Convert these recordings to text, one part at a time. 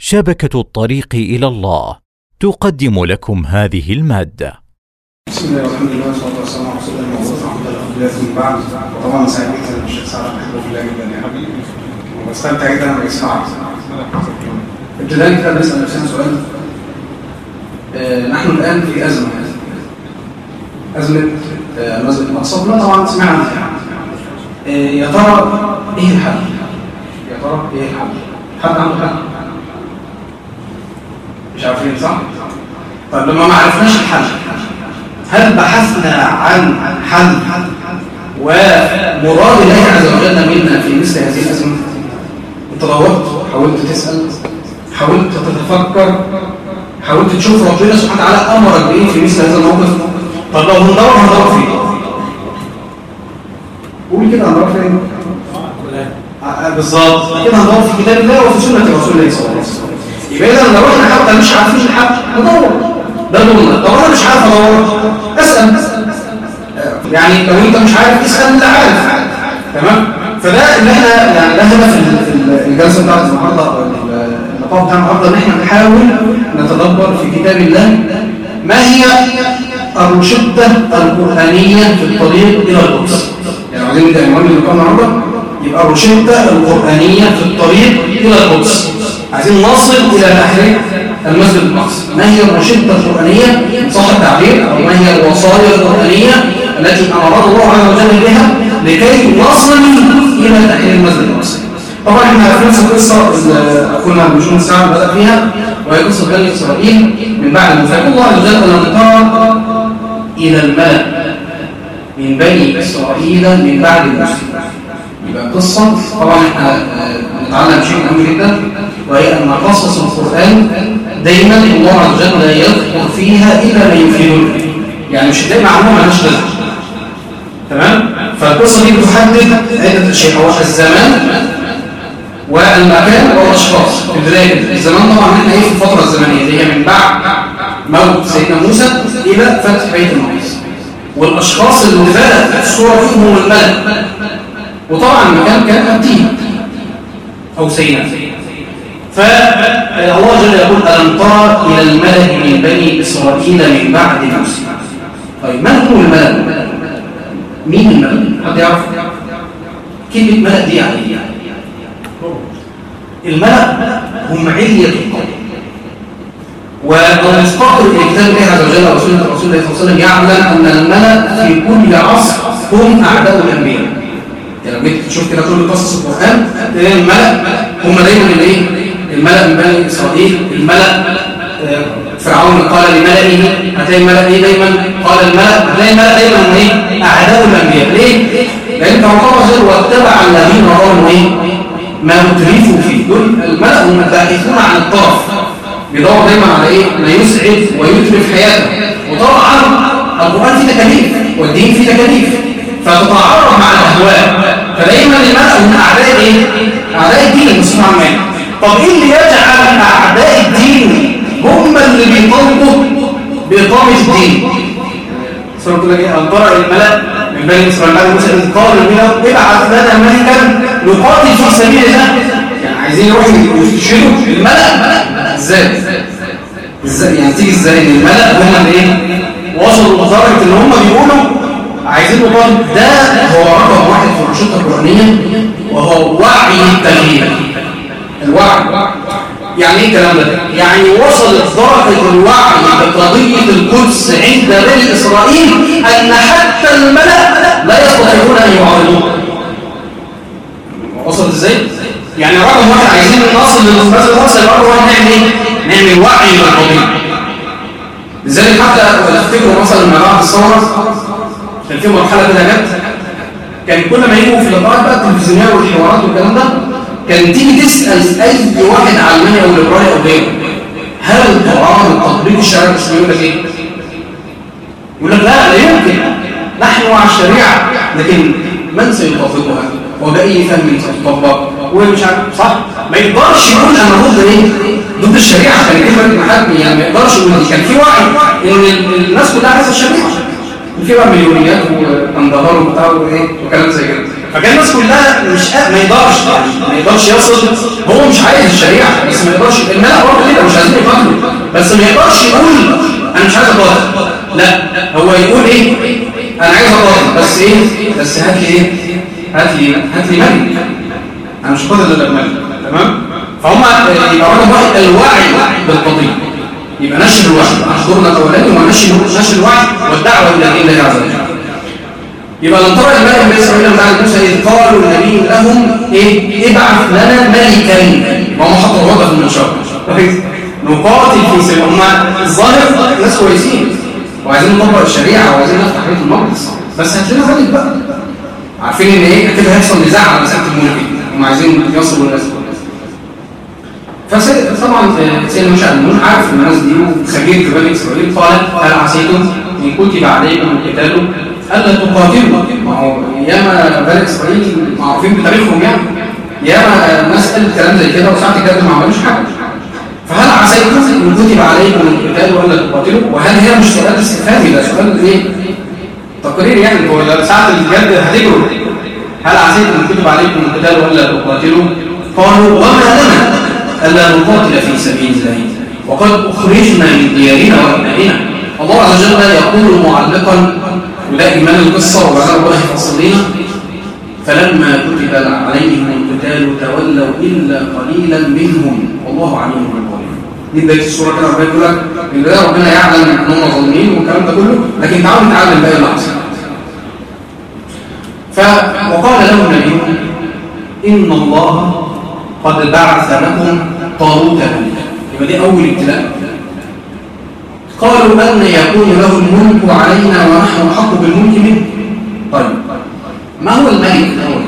شبكة الطريق إلى الله تقدم لكم هذه المادة بسم الله والحمد لله والصلاه والسلام على رسول الله المبعوث رحمه الله من بعد وطبعا سعيد جدا بالشيخ سعد بحبه في الله جدا يا حبيبي واستمتع جدا لما بسمعك ابتداء كده نسال نفسنا سؤال آه، نحن الان في ازمه ازمه آه، مسجد الاقصى كلنا طبعا سمعنا عنها آه، يا ترى ايه الحل؟ يا ترى ايه الحل؟ حد عنده حل؟ مش عارفين صح؟ طيب لما ما عرفناش الحل هل بحثنا عن حل ومراد الله عز وجل منا في مثل هذه الأزمة انت دورت حاولت تسأل حاولت تتفكر حاولت تشوف ربنا سبحانه وتعالى أمرك بإيه في مثل هذا الموقف طب لو هندور هندور فين قول كده هندور فين آه، بالظبط كده هندور في كتاب الله وفي سنة رسول الله صلى الله عليه وسلم يبقى إذا لو احنا حتى مش عارفين الحل ندور ده دورنا طب انا مش عارف ادور اسال يعني لو انت مش عارف اسال اللي عارف تمام فده اللي احنا يعني ده هدف ال- ال- الجلسه بتاعت النهارده او ال- اللقاء بتاع النهارده ان احنا نحاول نتدبر في كتاب الله ما هي الروشته القرانيه في الطريق الى القدس يعني عايزين نبدا عنوان اللقاء النهارده يبقى الروشته القرانيه في الطريق الى القدس عايزين نصل الى تحرير المسجد الاقصى ما هي الروشته القرانيه صح التعبير او ما هي الوصايا القرانيه التي امرنا الله عز وجل بها لكي نصل الى تحرير المسجد الاقصى طبعا احنا عارفين نفس القصه اللي اخونا بشون سعد بدا فيها وهي قصه بني اسرائيل من بعد ما فيقول الله عز وجل لم ترى الى الملا من بني اسرائيل من بعد موسى يبقى قصة طبعا احنا آه، نتعلم شيء مهم جدا وهي أن قصص القرآن دايما الله عز وجل لا يذكر فيها إلا ما يفيدنا يعني مش دايما معلومة مالهاش لازمة تمام فالقصة دي بتحدد عدة أشياء هو الزمان والمكان والأشخاص في بداية الزمان طبعا احنا ايه في الفترة الزمنية اللي هي من بعد موت سيدنا موسى إلى فتح بيت المقدس والأشخاص اللي بدأت الصورة فيهم هم الملك وطبعا المكان كان أبديه أو سينا فالله جل يقول ألم ترى إلى الملك من بني إسرائيل من بعد موسى طيب من هو الملك؟ مين الملك؟ حد يعرف؟ كلمة ملك دي يعني إيه؟ الملك هم علية القوم والمستقر في كتاب الله عز وجل ورسوله رسول الله صلى الله عليه وسلم يعلم أن الملك في كل عصر هم أعداء الأنبياء يعني لو جيت تشوف كده كل قصص القرآن تلاقي الملأ هم دايما الايه؟ الملأ من بني إسرائيل الملأ آه، فرعون قال لملئه هتلاقي الملأ ايه دايما قال الملأ هتلاقي الملأ دايما هم ايه؟ أعداء الأنبياء ليه؟ لأن كما قال الله واتبع الذين ظلموا ايه؟ ما اترفوا فيه دول الملأ هم الباحثون عن الطرف بيدور دايما على ايه؟ ما يسعد ويترف حياته وطبعا القرآن فيه تكاليف والدين فيه تكاليف فتتعارض مع الاهواء فدايما الملأ من اعداء ايه اعداء الدين مسمى عمان طب ايه اللي يجعل اعداء الدين هم اللي بيطالبوا باقامه الدين سورة تقول لك ايه انطرع الملأ من بني اسرائيل بعد موسى اذ قالوا له ابعث لنا ملكا نقاتل في سبيل الله يعني عايزين يروحوا يستشهدوا الملأ ازاي ازاي يعني تيجي ازاي ان الملأ هم اللي ايه وصلوا لدرجه ان هم بيقولوا عايزين نقول ده هو رقم واحد في الأنشطة القرآنية وهو وعي التغيير الوعي يعني ايه الكلام ده؟ يعني وصلت درجة الوعي بقضية القدس عند بني إسرائيل أن حتى الملأ لا يستطيعون أن يعارضوه وصلت ازاي؟ يعني رقم واحد عايزين نصل للمسجد الأقصى رقم واحد نعمل ايه؟ نعمل وعي بالقضية لذلك حتى تفتكروا مثلا ما بعد الثورة كان في مرحلة كده جت كان كل ما يجوا في اللقاءات بقى التلفزيونية والحوارات والكلام ده كان تيجي تسأل أي واحد علماني أو ليبرالي أو غيره هل القرآن التطبيق الشرعي الإسلامي يقول لك إيه؟ يقول لك لا لا يمكن نحن مع الشريعة لكن من سيطبقها؟ وبأي فهم ستطبق؟ ومش عارف صح؟ ما يقدرش يقول أنا ضد إيه؟ ضد الشريعة كان كلمة محاكم يعني ما يقدرش يقول كان في وعي إن الناس كلها عايزة الشريعة في بقى مليونيات واندهار وبتاع وايه وكلام زي كده فكان الناس كلها مش قا- ما يقدرش يعني ما يقدرش يصل هو مش عايز الشريعه بس ما يقدرش الملأ برضه كده مش عايزين يقاتلوا بس ما يقدرش يقول انا مش عايز اقاتل لا هو يقول ايه انا عايز اقاتل بس ايه بس هات لي ايه هات لي هات لي ملك انا مش قادر الا بملك تمام فهم آه، يبقى رقم واحد الوعي بالقضيه يبقى نشر الوعي احضرنا الاولاني ونشر نشر الوعي والدعوه الى دين الله عز وجل يبقى لم ترى الملك بني اسرائيل بعد موسى اذ قالوا النبي لهم ايه ابعث لنا ملكا وهم حطوا الوضع في المنشار نقاتل في سبيل هم الظاهر ناس كويسين وعايزين نطبق الشريعه وعايزين نفتح بيت المقدس بس هات لنا ملك بقى عارفين ان ايه كده هيحصل نزاع على مساله الملك هم عايزين يوصلوا للناس فطبعا سيدنا موسى المنون عارف الناس دي وخبير في بني اسرائيل قال هل عسيتم ان كتب عليكم القتال الا تقاتلوا ما هو ياما بني اسرائيل معروفين بتاريخهم يعني ياما الناس قالت كلام زي كده وساعات الكلام ما عملوش حاجه فهل عسيتم ان كتب عليكم القتال ولا تقاتلوا وهل هي مش سؤال استفهامي ده سؤال ايه تقرير يعني هو لو ساعه الجد هتجروا هل عسيتم ان كتب عليكم القتال ولا تقاتلوا قالوا وما لنا الا نقاتل في سبيل الله وقد اخرجنا من ديارنا وابنائنا الله عز وجل يقول معلقا وده ايمان القصه وبعدين ربنا يفصل لنا فلما كتب عليهم القتال تولوا الا قليلا منهم والله عليم بالظالمين دي بدايه السوره كده ربنا يقول لك ان ده ربنا يعلم ان هم ظالمين والكلام ده كله لكن تعالوا نتعلم باقي اللي حصل ف وقال لهم النبي ان الله قد بعث لكم طاروت ملكا يبقى دي اول ابتلاء قالوا ان يكون له الملك علينا ونحن احق بالملك منه طيب ما هو الملك الاول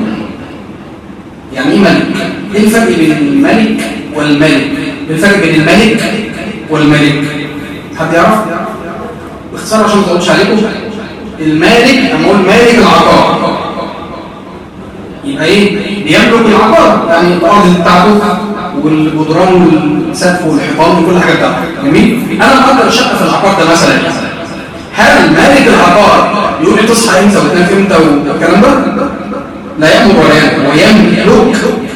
يعني ايه ملك ايه الفرق بين الملك والملك إيه الفرق بين الملك والملك حد يعرف باختصار عشان ما اطولش عليكم المالك اما اقول مالك العقار يبقى ايه بيملك العقار يعني الارض بتاعته والجدران والسقف والحيطان وكل حاجه بتاعته جميل انا مقدر شقه في العقار ده مثلا هل مالك العقار يقول لي تصحى امتى وتنام امتى والكلام ده لا يملك ولا يملك هو يملك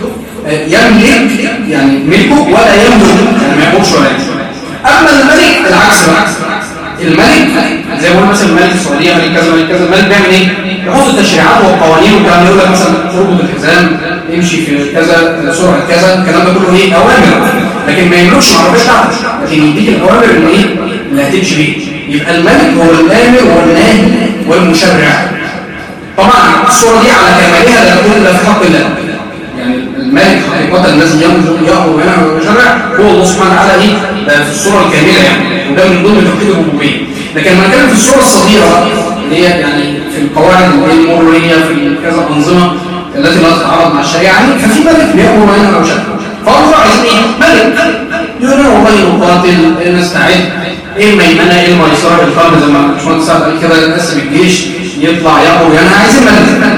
يملك يعني ملكه ولا يملك يعني ما يملكش ولا يملك اما الملك العكس بقى الملك زي ما قلنا مثلا الملك السعوديه ملك كذا ملك كذا الملك بيعمل ايه يحط التشريعات والقوانين والكلام يقول لك مثلا تربط الحزام امشي في كذا سرعه كذا الكلام ده كله ايه اوامر لكن ما يملكش العربيه بتاعته لكن يديك الاوامر اللي ايه اللي هتمشي بيه يبقى الملك هو الامر والناهي والمشرع طبعا الصوره دي على كمالها لا تكون الا في حق الله يعني الملك حقيقه الذي يامر وينهى ويشرع هو الله سبحانه وتعالى ايه ده في الصوره الكامله يعني وده من ضمن توحيد الربوبيه لكن لما نتكلم في الصوره الصغيره اللي هي يعني في القواعد المروريه في كذا انظمه التي لا تتعارض مع الشريعه يعني ففي ملك بيامر وينهى ويشرع فالله عايزين ايه ملك يقول لنا والله نقاتل نستعد ايه الميمنه ايه الميسره الفرد زي ما الباشمهندس سعد قال كده نقسم الجيش يطلع يامر وينهى عايزين ملك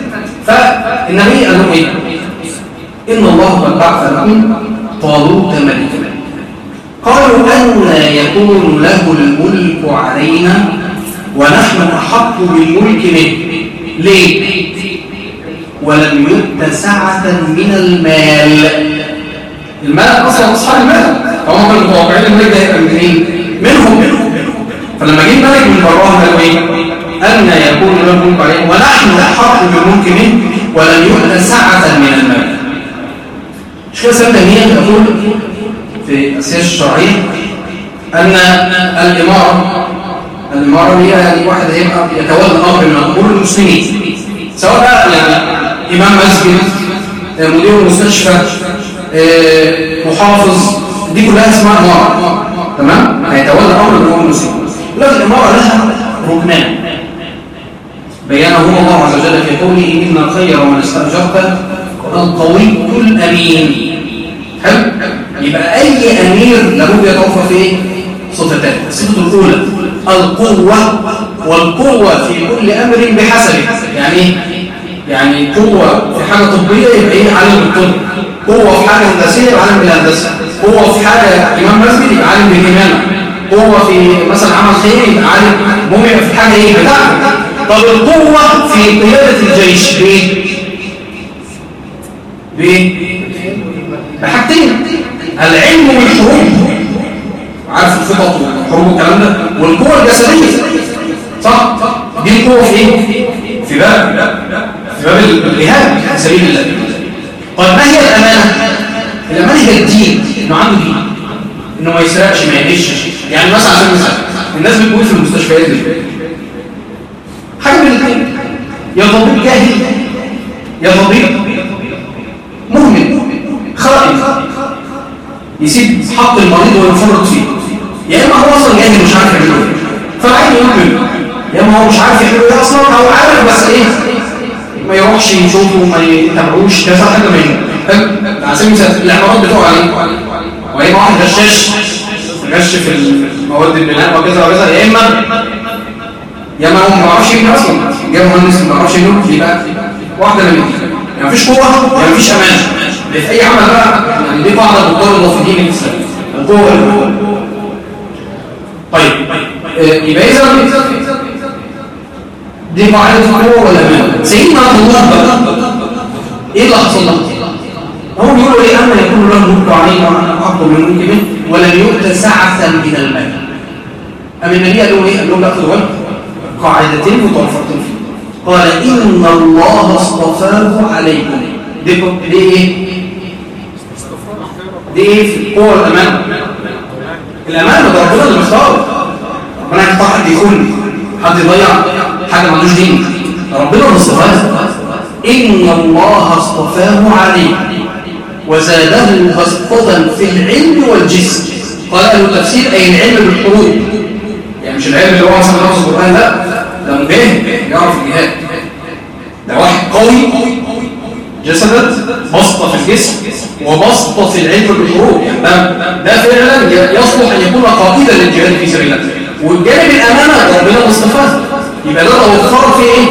فالنبي قال لهم ايه ان الله قد بعث لكم طالوت ملكا قالوا أن يكون له الملك علينا ونحن أحق بالملك منه ليه؟ ولم يؤت سعة من المال المال أصلا أصحاب المال فهم كانوا متوقعين الملك ده يبقى من مين؟ منهم منهم فلما جه الملك من براهم قالوا ايه؟ أن يكون له الملك علينا ونحن أحق بالملك منه ولم يؤت سعة من المال مش كده سنة تانية تقول في السياسة الشرعية أن الإمارة الإمارة هي يعني واحد هيبقى يتولى الأمر من أمور المسلمين سواء بقى يعني إمام مسجد مدير مستشفى محافظ دي كلها اسمها إمارة تمام؟ هيتولى أمر من أمور المسلمين لكن الإمارة لها ركنان بيانهما الله عز وجل في قوله إن خير من استأجرت القوي الأمين حلو يبقى أي أمير لابد يتوفر في إيه؟ صفتان الصفة الأولى القوة والقوة في كل أمر بحسبه يعني يعني قوة في حاجة طبية يبقى إيه عالم بالطب قوة في حاجة هندسية يبقى عالم بالهندسة قوة في حاجة إمام مسجد يبقى عالم بالإمامة قوة في مثلا عمل خيري يبقى عالم مهم في حاجة إيه بتاعته طب القوة في قيادة الجيش ليه؟ بايه بحاجتين العلم والحروب عارف الخطط والحروب والكلام ده والقوه الجسديه صح دي القوه في ايه في باب في باب الجهاد في سبيل الله طيب ما هي الامانه الامانه هي الدين انه عنده دين انه ما يسرقش ما يغشش يعني مثلا عشان مثلا الناس بتقول في المستشفيات دي حاجه من الاثنين يا طبيب جاهل يا طبيب مهمل خائن يسيب حق المريض ويفرط فيه يا اما هو اصلا جاهل مش عارف يعمله ايه فعين يهمل يا اما هو مش عارف يعمله ايه اصلا او عارف بس ايه ما يروحش يشوفه وما يتابعوش كذا حاجه منه على سبيل المثال العمارات بتوع عليه ويا اما واحد غشاش غش في المواد البناء وكذا وكذا يا اما يا اما هو ما بيعرفش يبني اصلا جاب مهندس ما بيعرفش يبني يبقى واحده من الاثنين يعني مفيش قوه يعني مفيش امان في اي عمل بقى يعني دي قاعده الدكتور الموافقين الاسلام القوه طيب يبقى اذا دي قاعده القوه والامان سيدنا عبد الله بقى ايه اللي حصل له هم بيقولوا ايه اما يكون له ملك عليه وانا احق من ملك منه ولم يؤت سعه من المال أم النبي قال لهم ايه قال لهم لا خدوا بالكم قاعدتين متوفرتين فيه قال ان الله اصطفاه عليكم دي دي ايه دي ايه في القوه والامان الامان ده ربنا اللي مختاره ربنا يختار حد يخون حد يضيع حاجه ما عندوش دين ربنا اللي اصطفاه ان الله اصطفاه عليكم وزاده بسطة في العلم والجسم قال له التفسير أي العلم بالحروب يعني مش العلم اللي هو مثلا نفس القرآن لا ده مجاهد يعرف الجهاد ده واحد قوي جسدا بسطة في الجسم وبسطة في العلم بالحروب يعني ده, ده فعلا يصلح أن يكون قائدا للجهاد في سبيل الله والجانب الأمانة ربنا مصطفاه يبقى ده لو اتصرف في ايه؟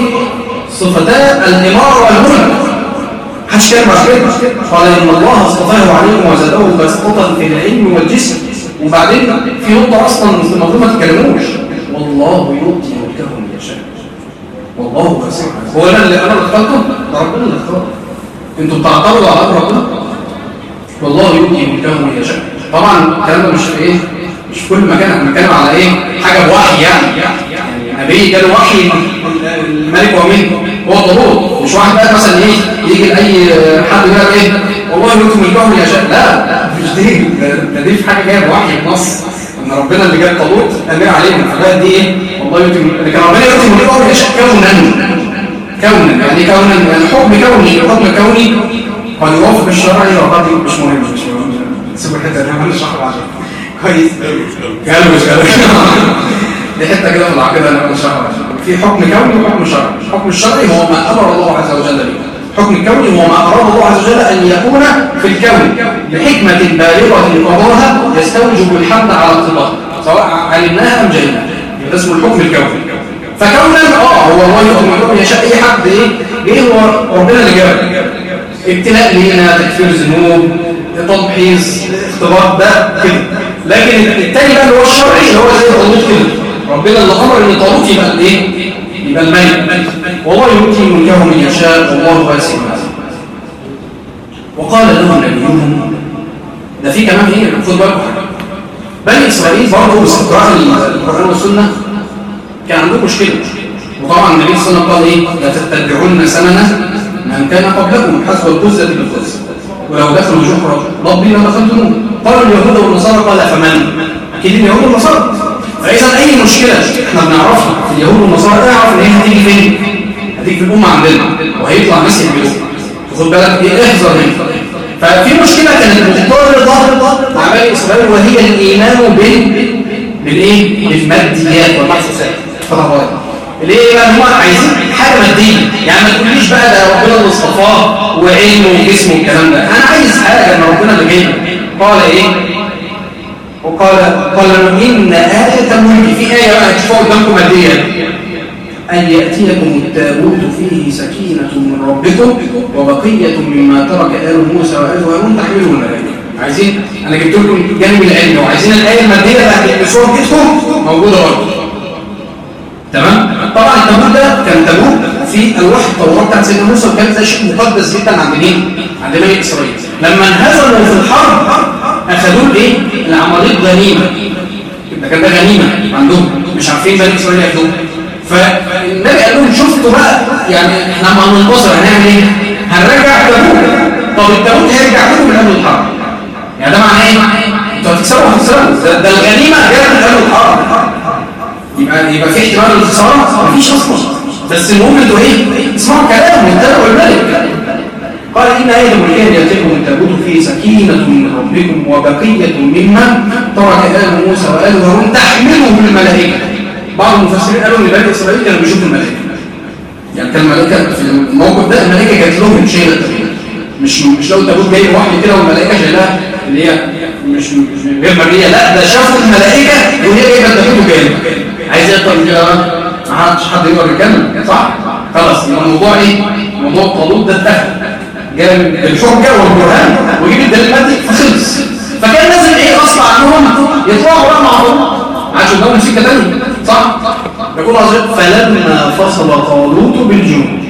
صفتا الإمارة والملك محدش كلام بعد كده قال ان الله اصطفاه عليكم وزاده بسطة في العلم والجسم وبعدين في نقطة اصلا المفروض ما تتكلموش والله يؤتي ملكه من يشاء والله واسع هو انا اللي انا اللي اخترته ده ربنا اللي اختاره انتوا بتعترضوا على امر ربنا والله يؤتي ملكه من يشاء طبعا الكلام ده مش في ايه مش في كل مكان احنا بنتكلم على ايه حاجه بوحي يعني يعني نبي جاله وحي الملك هو مين هو طلوط مش واحد بقى مثلا ايه يجي لاي حد يقول لك ايه والله يؤتي ملكه يشاء لا لا مش دي ده دي في حاجه جايه بوحي بنص ان ربنا اللي جاب طلوط امير عليهم فبقى دي ايه والله يؤتي لكن ربنا يؤتي ملكه يشاء كونا كونا يعني كونا يعني حكم كوني حكم كوني قد يوافق الشرعي وقد مش مهم مش مهم سيبوا الحته دي انا هنشرحها بعدين كويس قالوا مش قالوا دي حته كده في العقيده انا هنشرحها في حكم كوني وحكم شرعي الحكم الشرعي هو ما امر الله عز وجل به الحكم الكوني هو ما أراد الله عز وجل أن يكون في الكون بحكمة بالغة قضاها يستوجب الحمد على اقتضاء سواء علمناها أم جهلناها يبقى اسمه الحكم الكوني فكونا اه هو الله يحكم الحكم يشاء اي حد ايه ليه هو ربنا اللي جاب ابتلاء لينا تكفير ذنوب تمحيص اختبار ده كده لكن التاني بقى اللي هو الشرعي اللي هو زي الطالوت كده ربنا اللي امر ان الطالوت يبقى الايه يبقى الملك والله يؤتي ملكه من يشاء والله واسع وقال لهم نبيهم ده في كمان ايه خد بالكم بني اسرائيل برضه باستقراء القران والسنه كان عندهم مشكله وطبعا النبي صلى الله عليه وسلم قال ايه لا تتبعون سننه من كان قبلكم حسب القزه بالقزه ولو دخلوا جحر ربي لما دخلتموه قالوا اليهود والنصارى قال فمن اكيد اليهود والنصارى فاذا اي مشكله احنا بنعرفها في اليهود والنصارى اعرف ان هي هتيجي فين هتيجي في الامه عندنا وهيطلع ناس يعملوها خد بالك ايه احذر منها ففي مشكله كانت مضطرده مع بني اسرائيل وهي الايمان بال بالايه بالماديات والمحسوسات فطبعا ليه بقى هم عايزين حاجه ماديه يعني ما تقوليش بقى ده ربنا اللي اصطفاه وعينه وجسمه والكلام ده انا عايز حاجه ان ربنا اللي جايبه قال ايه وقال قال ان آية ملك في آية بقى تشوفوها قدامكم مادية أن يأتيكم التابوت فيه سكينة من ربكم وبقية مما ترك آل موسى وآل هارون تحملون ذلك عايزين أنا جبت لكم جانب العلم وعايزين الآية المادية اللي هتلبسوها في جسمكم موجودة برضه تمام طبعا التابوت ده كان تابوت في الواح التوراه بتاعت سيدنا موسى وكانت ده شيء مقدس جدا عند مين؟ عند بني اسرائيل لما انهزموا في الحرب اخذوه الايه؟ العماليق غنيمه ده كان ده غنيمه عندهم مش عارفين بني اسرائيل ياخدوه فالنبي قال لهم شفتوا بقى يعني احنا لما هننتصر هنعمل ايه؟ هنرجع التابوت طب التابوت هيرجع لكم من قبل الحرب يعني ده معناه ايه؟ انتوا هتكسبوا هتكسبوا ده, ده الغنيمه جايه من قبل الحرب يبقى يبقى في احتمال الخساره مفيش اصلا بس المهم انتوا ايه؟ اسمعوا كلام واتبعوا الملك قال إن آية ملكين يأتيكم التابوت فيه سكينة من ربكم وبقية مما ترك آل موسى وآل هارون تحمله الملائكة بعض المفسرين قالوا ان بني اسرائيل كانوا بيشوفوا الملائكه يعني كان الملائكه في الموقف ده الملائكه جات لهم شايله التابوت مش مش لو التابوت جاي لوحده كده والملائكه شايلها اللي هي مش مش غير مرئيه لا ده شافوا الملائكه وهي جايبه التابوت وجايه عايز يقدر من كده ما حدش حد يقدر يتكلم صح خلاص يبقى الموضوع ايه موضوع الطالوت ده اتخذ جاء بالحجه والبرهان ويجيب الدليل المادي فخلص فكان لازم ايه غصب عنهم يطلعوا بقى مع بعض عادش قدامهم سكه ثانيه صح يقول عظيم فلما فصل طالوت بالجنود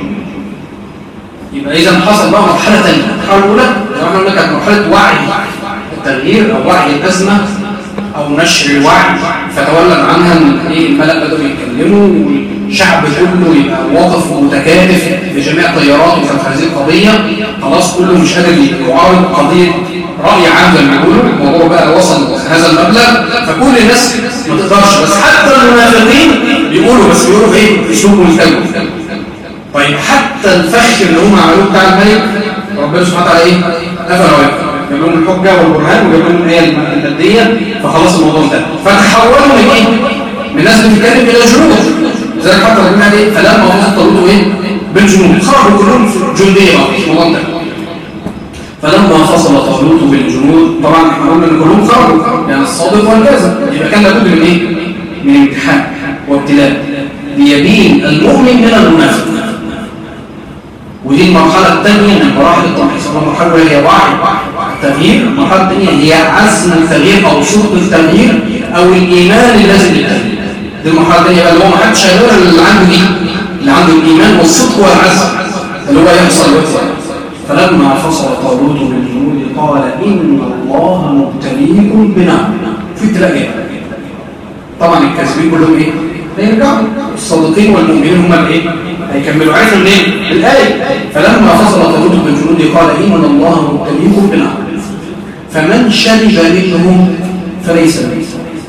يبقى اذا حصل بقى مرحله ثانيه المرحله الاولى زي ما قلنا كانت مرحله وعي التغيير او وعي الازمه او نشر الوعي فتولد عنها ايه الملأ بدأوا يتكلموا والشعب كله يبقى واقف ومتكاتف بجميع تياراته في هذه القضيه خلاص كله مش قادر يعارض قضيه راي عام زي ما بيقولوا الموضوع بقى وصل هذا المبلغ فكل الناس ما تقدرش بس حتى المنافقين بيقولوا بس بيقولوا بايه اسلوب ملتوي طيب حتى الفخ اللي هم عملوه بتاع الملك ربنا سبحانه وتعالى ايه قفل عليهم جاب لهم الحجه والبرهان وجاب لهم الايه الماديه فخلاص الموضوع انتهى فتحولوا من ايه من ناس بتتكلم الى جنود زي حتى ربنا قال ايه فلما وصلت طالوت ايه بالجنود خرجوا كلهم في جنديه بقى مش الموضوع انتهى فلما فصل طالوت بالجنود طبعا احنا قلنا ان كلهم خرجوا يعني الصادق والكاذب يبقى كان لابد من ايه من امتحان وابتلاء ليبين المؤمن من المنافق ودي المرحلة الثانية من مراحل التمحيص المرحلة الأولى هي وعي التغيير المرحلة الثانية هي عزم التغيير أو صدق التغيير أو الإيمان اللازم للتغيير دي المرحلة الثانية بقى اللي هو ما حدش هيقول اللي عنده دي اللي عنده الإيمان والصدق والعزم اللي هو يحصل دلوقتي فلما فصل طالوت بالجنود قال إن الله مبتليكم بنار في ابتلاء جاي طبعا الكاذبين كلهم ايه؟ هيرجعوا الصادقين والمؤمنين هم الايه؟ هيكملوا عرفوا منين؟ الآية فلما فصل طالوت بالجنود قال إن الله مبتليكم بنار فمن شرب منه فليس مني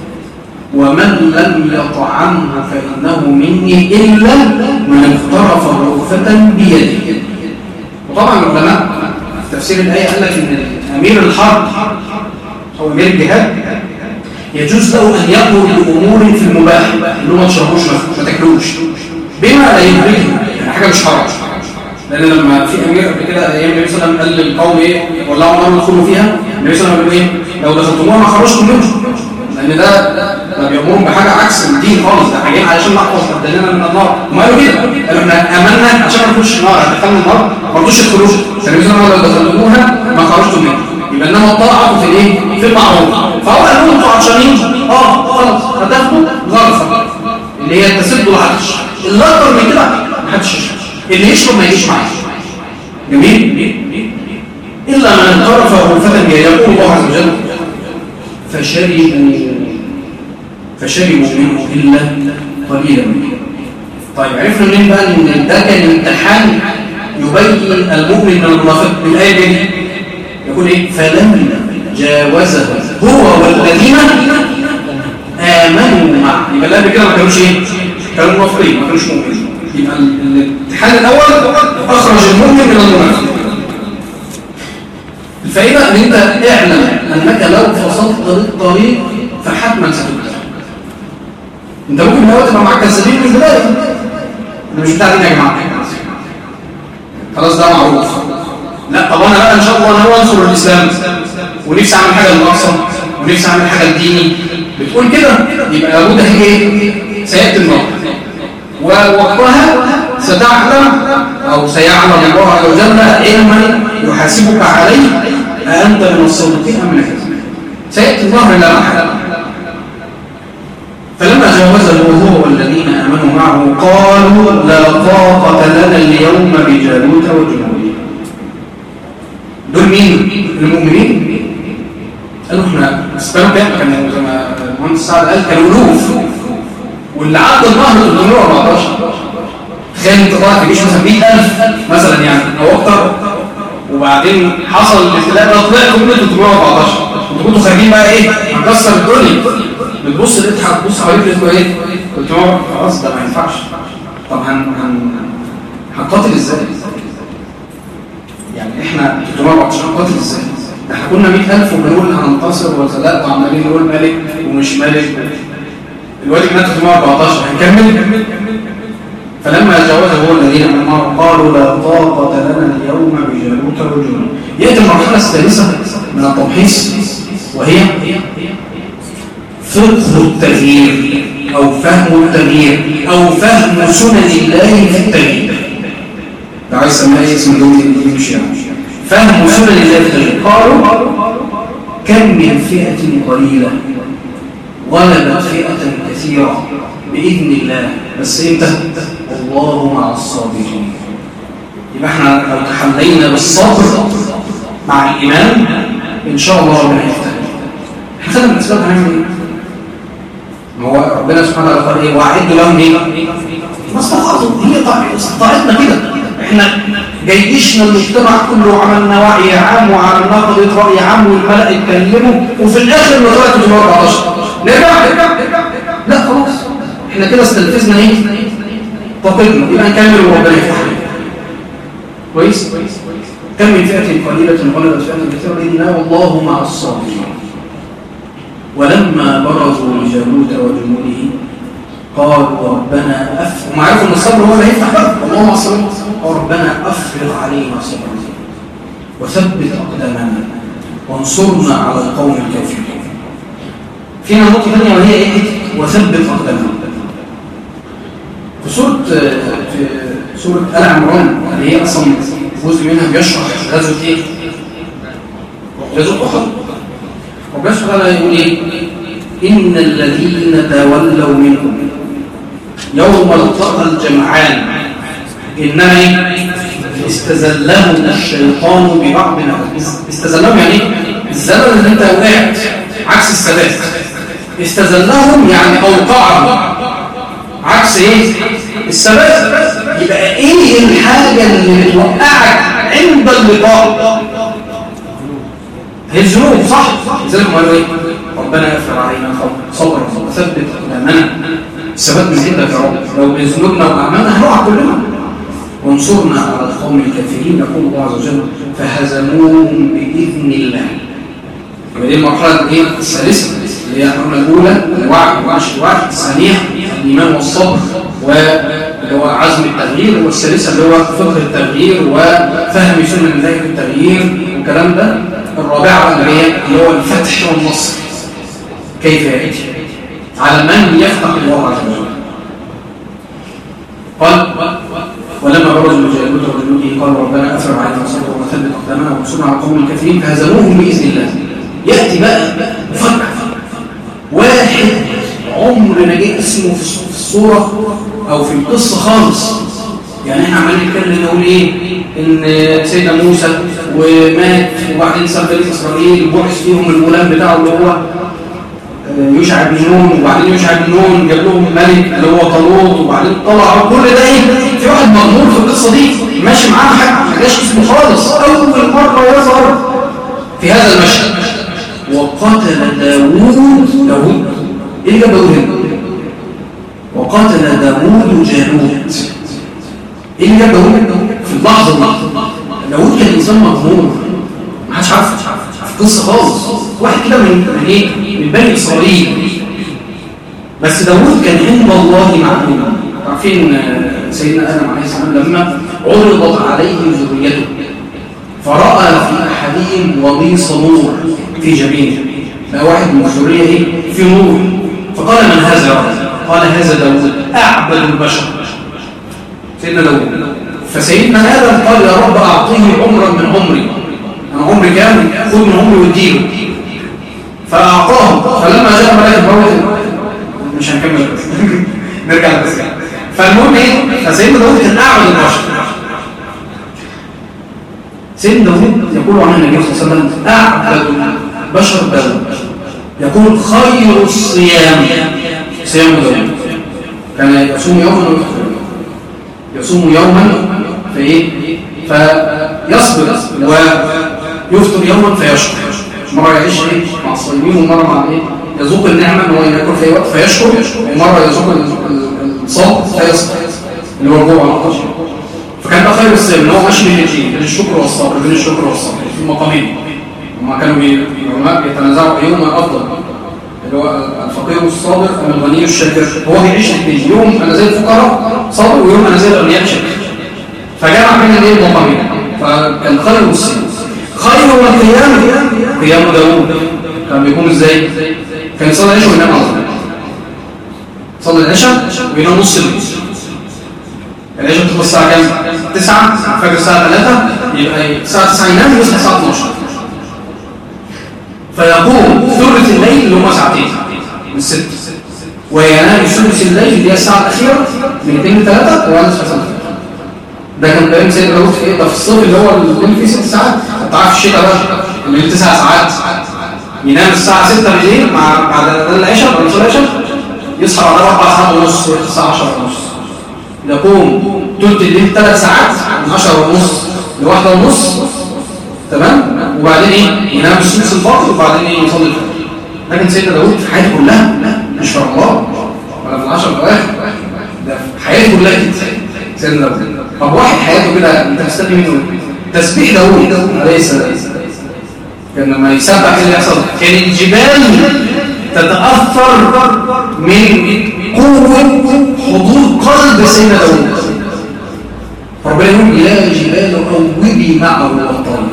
ومن لم يطعمها فإنه مني إلا من اقترف رغفة بيده وطبعا العلماء في تفسير الآية قال لك إن أمير الحرب أو أمير الجهاد يجوز له أن يأمر بأمور في المباح اللي هو ما تشربوش ما تاكلوش بما لا يدركه يعني حاجة مش حرام لأن لما في أمير قبل كده أيام النبي صلى الله عليه وسلم قال للقوم إيه ولعوا نار يدخلوا فيها النبي صلى الله عليه وسلم إيه لو دخلتموها ما خرجتم منها لأن ده ده بيأمرهم بحاجة عكس الدين خالص ده جايين علشان نحفظ بدلنا من النار هم قالوا كده قالوا احنا آمنا عشان ما نخش النار هتدخلنا النار ما رضوش يدخلوش فالنبي صلى الله عليه وسلم لو دخلتموها ما خرجتم منها يبقى انما الطاعه في الايه في المعروف فهو قال لهم انتوا عطشانين اه خلاص هتاخدوا غرفه اللي هي تسد العطش اللي اكتر من كده ما حدش يشرب اللي يشرب ما يجيش معايا جميل الا من اعترف غرفه يقول الله عز وجل فشربوا فشربوا منه الا قليلا طيب عرفنا منين بقى ان ده كان امتحان يبين المؤمن من المنافق بالايه دي يقول ايه فلم جاوزه هو والذين امنوا معه يبقى اللي قبل كده ما كانوش ايه كانوا منافقين ما كانوش مؤمنين يبقى الامتحان الاول اخرج المؤمن من المنافق الفائده ان انت اعلم انك لو فصلت الطريق فحتما ستبتلى انت ممكن دلوقتي تبقى معاك كسبين من البدايه انا مش بتاع دين يا جماعه خلاص ده معروف لا طب انا بقى ان شاء الله انا انصر الاسلام ونفسي اعمل حاجه للاقصى ونفسي اعمل حاجه لديني بتقول كده يبقى لابد هي ايه سياتي النار ووقتها ستعلم او سيعلم الله عز وجل علما يحاسبك عليه أأنت من الصادقين ام من الكاذبين سياتي النهر لا محل فلما جاوزه هو والذين آمنوا معه قالوا لا طاقة لنا اليوم بجالوت وجنوده دول مين؟ المؤمنين قالوا احنا اسبانيا كام كانوا زي ما المهندس سعد قال كانوا الوف واللي عدى النهر 314 تخيل انت طلعت في جيش مثلا 100000 مثلا يعني او اكتر وبعدين حصل الاختلاف ده طلع كل 314 انتوا كنتوا خارجين بقى ايه هنكسر الدنيا بتبص لقيت هتبص حواليك لقيتوا ايه قلت له خلاص ده ما ينفعش طب هن هن هنقاتل ازاي يعني احنا 314 هنقاتل ازاي ده احنا كنا 100000 وبنقول هننتصر ولا لا وعمالين نقول ملك ومش ملك دلوقتي كنا 314 هنكمل فلما جاوزه هو الذين امنوا قالوا لا طاقة لنا اليوم بجالوت وجنود يأتي المرحلة الثالثة من التمحيص وهي فقه التغيير أو فهم التغيير أو فهم سنن الله في التغيير ده عايز سماه اسم دولي مش يعني فهم سنن الله في التغيير قالوا كم من فئة قليلة غلبت فئة كثيرة بإذن الله بس امتى الله مع الصابرين يبقى احنا لو تحلينا بالصبر مع الإيمان إن شاء الله ربنا يفتح احنا خدنا الأسباب هنعمل ايه؟ ما هو ربنا سبحانه وتعالى قال ايه وأعد لهم ايه؟ ما استطعتم هي طاعتنا كده احنا جيشنا المجتمع كله عملنا وعي عام وعملنا قضية رأي عام والملأ اتكلموا وفي الآخر نطلع 314 نرجع نرجع لا خلاص احنا كده استنفذنا ايه طاقتنا يبقى نكمل وربنا يفتح كويس كم من فئة قليلة غلبت فئة كثيرة بإذن الله والله مع الصابرين ولما برزوا لجالوت وجنوده قالوا ربنا أف وما عرفوا ان الصبر هو اللي هيفتح بقى الله مع الصابرين قال ربنا أفرغ علينا صبرا وثبت أقدامنا وانصرنا على القوم الكافرين فينا نقطة ثانية وهي ايه وثبت أقدامنا في سورة في سورة آل عمران اللي هي أصلا جزء منها بيشرح غزوة ايه؟ غزوة أحد ربنا سبحانه وتعالى يقول ايه؟ إن الذين تولوا منكم يوم التقى الجمعان إنما ايه؟ استزلهم الشيطان ببعض ما استزلهم يعني ايه؟ الزمن اللي انت وقعت عكس الثبات استزلهم يعني أوقعهم عكس ايه الثبات يبقى ايه الحاجة اللي بتوقعك عند اللقاء هي الذنوب صح لذلك قالوا ايه ربنا يغفر علينا صبرا وثبت اقدامنا الثبات من عندك يا رب لو بذنوبنا واعمالنا هنقع كلنا وانصرنا على القوم الكافرين يقول الله عز وجل فهزموهم باذن الله يبقى دي المرحله ايه الثالثه اللي هي الحرمه الاولى الوعي وعش الوعي الثانيه الايمان والصبر واللي هو عزم التغيير والثالثه اللي هو فقه التغيير وفهم سنن الله في التغيير والكلام ده الرابعه اللي هي اللي هو الفتح والنصر كيف ياتي على من يفتح الله عز وجل قال ولما برزوا لجالوت وجنوده قالوا ربنا افرغ علينا صبرا وثبت اقدامنا وانصرنا على القوم الكافرين فهزموهم باذن الله ياتي بقى مفرع واحد عمر ما جه اسمه في الصورة أو في القصة خالص يعني احنا عمالين نتكلم نقول ايه ان سيدنا موسى ومات وبعدين ساب بني اسرائيل وبعث فيهم الغلام بتاعه اللي هو يشع بن نون وبعدين يشع بن نون جاب لهم ملك اللي هو طالوت وبعدين طلعوا كل ده ايه في واحد مغمور في القصه دي ماشي معاه حاجه ما جاش اسمه خالص اول مره يظهر في هذا المشهد وقتل داوود داوود ايه اللي جاب داوود هنا وقتل داوود جالوت ايه اللي جاب داوود في اللحظه دي داوود كان انسان مغمور ما حدش عارف في قصه خالص واحد كده من من ايه من بني اسرائيل بس داوود كان عند الله معلوم عارفين سيدنا ادم عليه السلام لما عرضت عليه ذريته فراى في احدهم وضيص نور في جبينه بقى واحد من الذريه ايه في نور فقال من هذا يا رب قال هذا داوود اعبد البشر سيدنا داوود فسيدنا ادم قال يا رب اعطيه عمرا من عمري انا عمري كام خذ من عمري واديله فاعطاه فلما جاء ملك الموت مش هنكمل فسيدنا داود كان اعبد البشر سيدنا داود يقول عن النبي صلى الله عليه وسلم اعبد البشر داود يقول خير الصيام صيام داود كان يصوم يوما ويفطر يصوم يوما فايه فيصبر ويفطر يوما فيشكر مره يعيش ايه مع الصائمين ومره مع ايه يذوق النعمه ان هو ياكل في وقت فيشكر ومره يذوق الصوم فيصبر اللي هو الجوع والعطش فكان ده خير الصيام ان هو ماشي بين الاثنين بين الشكر والصبر بين الشكر والصبر في مقامين هما كانوا العلماء بيتنازعوا ايهما افضل اللي هو الفقير الصابر ام الغني الشاكر هو بيعيش الاثنين يوم انا زي الفقراء صابر ويوم انا زي الاغنياء شاكر فجمع بين الاثنين مقامين فكان خير الصيام خير القيام قيام داوود كان بيقوم ازاي كان يصلي العشاء وينام على طول يصلي العشاء وينام نص الليل العشاء بتخلص الساعه كام 9 فجر الساعه 3 يبقى الساعه 9 ينام ويصحى الساعه 12 فيقوم ثلث الليل اللي هم ساعتين من 6 وينام ثلث الليل اللي هي الساعه الاخيره من 2 ل 3 ويصحى 5 ده كان كلام سيدنا داوود في ايه ده في الصيف اللي هو الليل فيه 6 ساعات انت عارف الشتاء بقى الليل 9 ساعات ينام الساعه 6 بالليل مع بعد اذان العشاء بعد صلاه العشاء يصحى بعد 4 ساعات ونص الساعه 10 ونص يقوم ثلث الليل 3 ساعات من 10 ونص لواحدة ونص تمام وبعدين ايه ينام السدس الفاضل وبعدين ايه يصلي الفجر لكن سيدنا داوود في حياته كلها مش في رمضان ولا في العشر الاواخر ده في حياته كلها كده سيدنا داوود طب واحد حياته كده انت مستني منه تسبيح داوود عليه السلام كان لما يسبح ايه اللي يحصل كان الجبال تتاثر من قوه حضور قلب سيدنا داوود ربنا يقول يا جبال اوبي معه الطير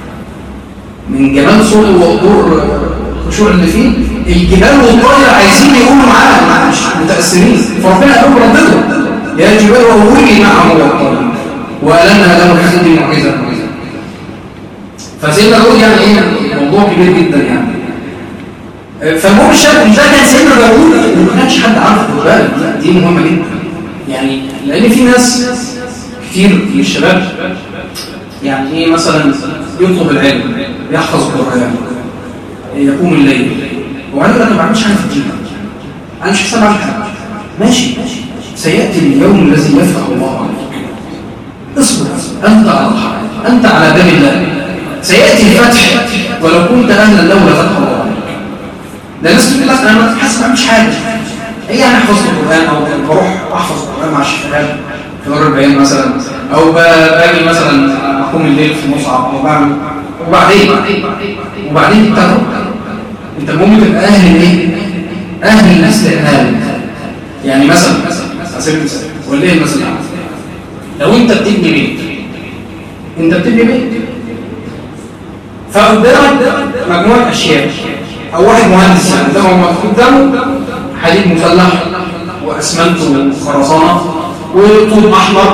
من جمال صوت وحضور الخشوع اللي فيه الجبال والطير عايزين يقولوا معاه مش متأثرين فربنا قال لهم رددوا يا جبال اوبي معه الطير وألنا له الحديد معجزة فسيدنا داود يعني ايه موضوع كبير جدا يعني فالمهم الشاب ده كان سيدنا داود وما كانش حد عارف خد بالك دي مهمه جدا يعني لان في ناس كتير من الشباب يعني ايه مثلا يطلب العلم يحفظ القران يقوم الليل وبعدين يقول لك ما بعملش حاجه في الدين انا مش حساب على حاجه ماشي سياتي اليوم الذي يفتح الله عليك اصبر انت على الحق انت على باب الله سياتي الفتح ولو كنت اهلا له لفتح الله عليك ده ناس بتقول لك انا حاسس ما بعملش حاجه ايه يعني حفظت القران او بروح احفظ القران مع الشباب في دور البيان مثلا او باجي مثلا اقوم الليل في المصعب او بعمل وبعدين وبعدين انت انت المهم تبقى اهل ايه اهل الاستئهال يعني مثلا اسيب مثال ولا ايه مثلا لو انت بتبني بيت انت بتبني بيت فقدامك مجموعه اشياء او واحد مهندس يعني قدامه قدامه حديد مسلح واسمنت وخرسانه وطوب احمر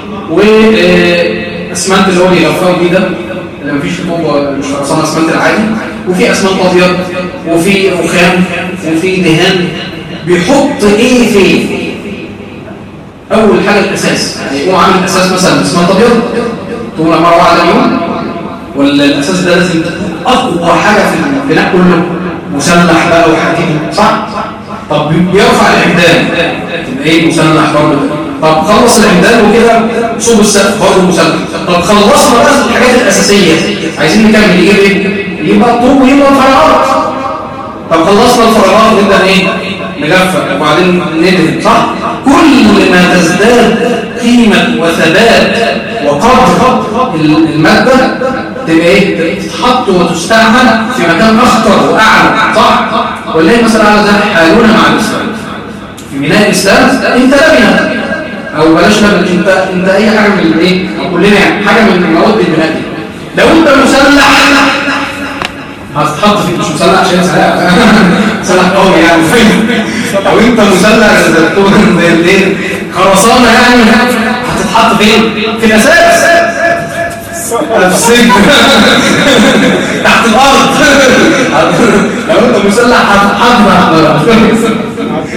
واسمنت اللي هو يلفقوا بيه ده اللي مفيش طوب مش خرسانه اسمنت العادي وفي اسمنت ابيض وفي رخام وفي دهان بيحط ايه فين اول حاجه الاساس يعني يقوم عامل اساس مثلا اسمنت ابيض طول مره واحده اليوم ولا الاساس ده لازم اقوى حاجه في البناء كله مسلح بقى وحديد صح طب بيرفع العمدان تبقى ايه مسلح برضه طب خلص العمدان وكده صوب السقف برضه مسلح طب خلصنا بقى الحاجات الاساسيه عايزين نكمل يجيب ايه يبقى الطوب ويبقى الفراغات طب خلصنا الفراغات نبدا ايه نجفف وبعدين ندهن صح كل ما تزداد قيمه وثبات وقدر الماده تبقى ايه تتحط وتستعمل في مكان اخطر واعلى صح ولا مثلا على ذلك حالنا مع الاسلام في بناء الاسلام انت لبنه او بلاش لبنه انت انت اي حاجه من الايه او كلنا يعني حاجه من مواد البناء دي لو انت مسلح هتتحط في مش مسلح عشان سلاح مسلح قوي يعني لو انت مسلح زي الايه خرسانه يعني هتتحط فين في الاساس في السجن تحت الارض لو انت مسلح هتتحضر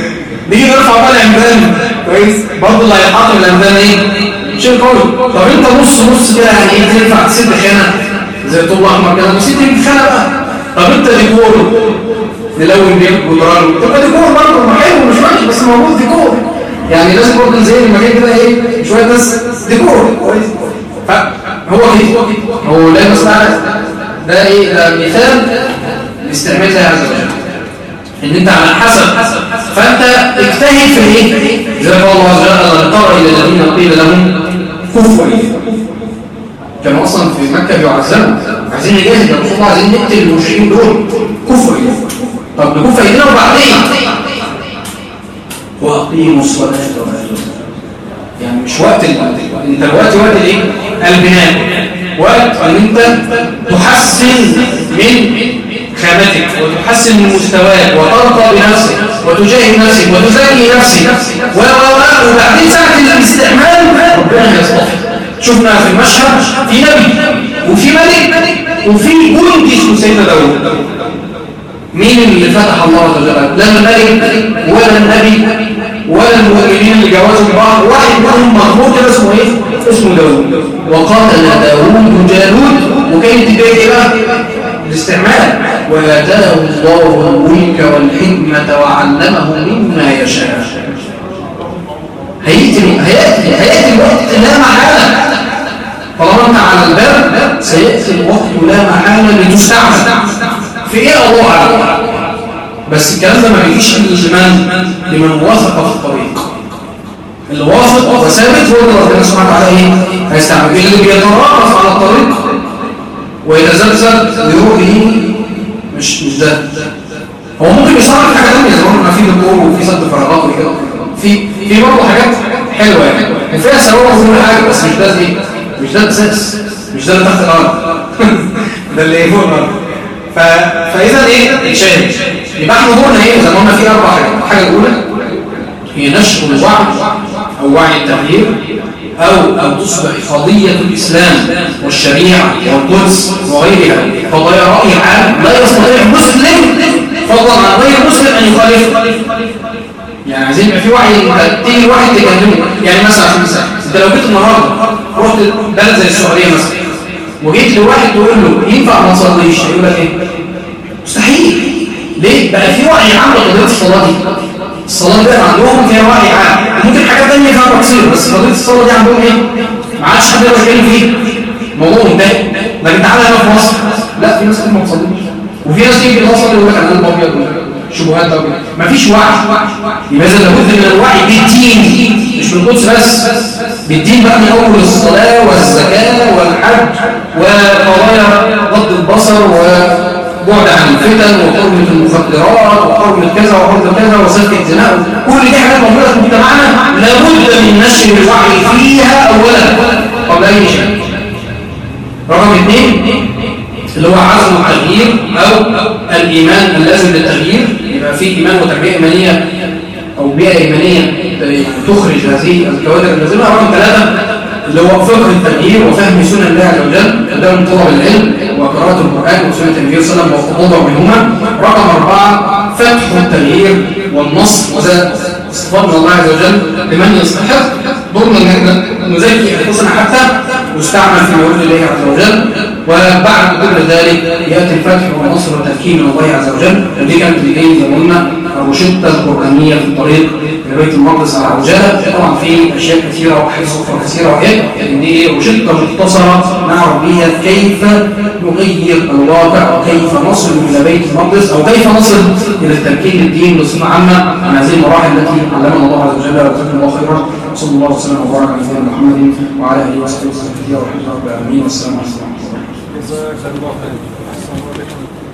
نيجي نرفع بقى العمدان كويس برضه اللي هيحط العمدان ايه شيء قوي طب انت نص نص كده يعني ايه تنفع تسد خانه زي طول احمر كده بس انت خانه بقى طب انت ديكور نلون بيه جدران طب ديكور برضه ما حلو مش وحش بس موجود ديكور يعني لازم برضه زي المكان كده ايه شويه بس ديكور كويس فهو كده هو لا مستعد ده ايه ده مثال لاستعمال الله عز وجل ان انت على حسب فانت اجتهد في الايه زي ما الله عز وجل ترى الى الذين قيل لهم كفوا كانوا اصلا في مكه بيعذبوا عايزين نجاهد يا رسول الله عايزين نقتل المشركين دول كفوا طب نكف ايدينا وبعدين واقيموا الصلاه واتوا يعني مش وقت انت الوقت وقت الايه البناء وقت ان انت تحسن من خامتك وتحسن من مستواك وترقى بنفسك وتجاهد نفسك وتزكي نفسك و وبعدين ساعة الاستعمال ربنا يصطفي شفنا في المشهد في نبي وفي ملك وفي جندي اسمه سيدنا داوود مين اللي فتح الله عز وجل لا الملك ولا النبي ولا المؤمنين اللي جوازوا بعض واحد منهم مغمور كده اسمه ايه اسمه داوود وقاتل داوود جالوت وكانت بدايه ايه بقى الاستعمال وآتاه الله الملك والحكمة وعلمه مما يشاء هيأتي هيأتي هيأتي الوقت لا محالة طالما انت على الباب سيأتي الوقت لا محالة لتستعمل في ايه الله اعلم بس الكلام ده ما بيجيش لمن لمن وافق في الطريق اللي واثق وثابت هو اللي ربنا سبحانه وتعالى ايه هيستعمل اللي بيتراقص على الطريق ويتزلزل بروحه مش مش ده هو ممكن يصرف حاجه ثانيه زي ما في دكتور وفي سد فراغات وكده في في برضه حاجات حلوه يعني وفيها ثواب وكل حاجه بس مش ده ايه مش ده الاساس مش ده اللي تحت الارض ده اللي فوق الارض ف... فاذا ايه شاهد يبقى احنا دورنا ايه زي ما قلنا في اربع حاجات الحاجه الاولى هي نشر الوعي او وعي التغيير أو أو تصبح قضية الإسلام والشريعة والقدس وغيرها قضايا رأي عام لا يستطيع مسلم فضلا عن غير مسلم أن يخالف يعني عايزين يبقى في وعي تيجي واحد تكلمه يعني مثلا عشان مثال انت لو جيت النهارده رحت بلد زي السعوديه مثلا وجيت لواحد تقول له ينفع ما تصليش يقول لك ايه؟ مستحيل ليه؟ بقى في وعي عام لقضيه الصلاه دي الصلاه دي عندهم فيها وعي عام ممكن حاجات ثانيه فيها تقصير بس قضيه الصلاه دي عندهم ايه؟ ما عادش حد يقدر يتكلم فيه موضوع منتهي لكن تعالى هنا في مصر لا في ناس كتير ما بتصليش وفي ناس تيجي تصلي يقول لك انا قلب ابيض شبهات او كده مفيش وعي يبقى اذا لابد من الوعي بالدين مش بالقدس بس بالدين بقى من اول الصلاه والزكاه والحج وقضايا غض البصر وبعد عن الفتن وحرمه المخدرات وحرمه كذا وحرمه كذا وسلك الزنا كل دي حاجات موجوده في مجتمعنا لابد من نشر الوعي فيها اولا قبل اي شيء رقم اثنين اللي هو عزم التغيير او الايمان اللازم للتغيير يبقى في ايمان وتربيه ايمانيه او بيئه ايمانيه تخرج هذه الكوادر اللازمه رقم ثلاثه اللي هو فقه التغيير وفهم سنن الله عز وجل وده من طلب العلم وقراءه القران وسنه النبي صلى الله عليه وسلم والتواضع منهما رقم اربعه فتح التغيير والنصر وده صفات من الله عز وجل لمن يستحق ضمن نزكي انفسنا حتى يستعمل في مولد الله عز وجل وبعد كل ذلك ياتي الفتح والنصر والتمكين من الله عز وجل دي كانت بدايه زي ما قلنا الروشته القرانيه في الطريق لبيت المقدس على عجاله طبعا في اشياء كثيره وحديث اخرى كثيره وهي ان دي روشته مختصره نعرف بها كيف نغير الواقع وكيف نصل الى بيت المقدس او كيف نصل الى التمكين للدين بصفه عامه عن هذه المراحل التي علمنا الله عز وجل وجزاكم الله خيرا صلى الله وسلم وبارك على سيدنا محمد وعلى اله وصحبه وسلم كثيرا والحمد لله رب العالمين والسلام عليكم ورحمه الله وبركاته جزاك الله خير السلام عليكم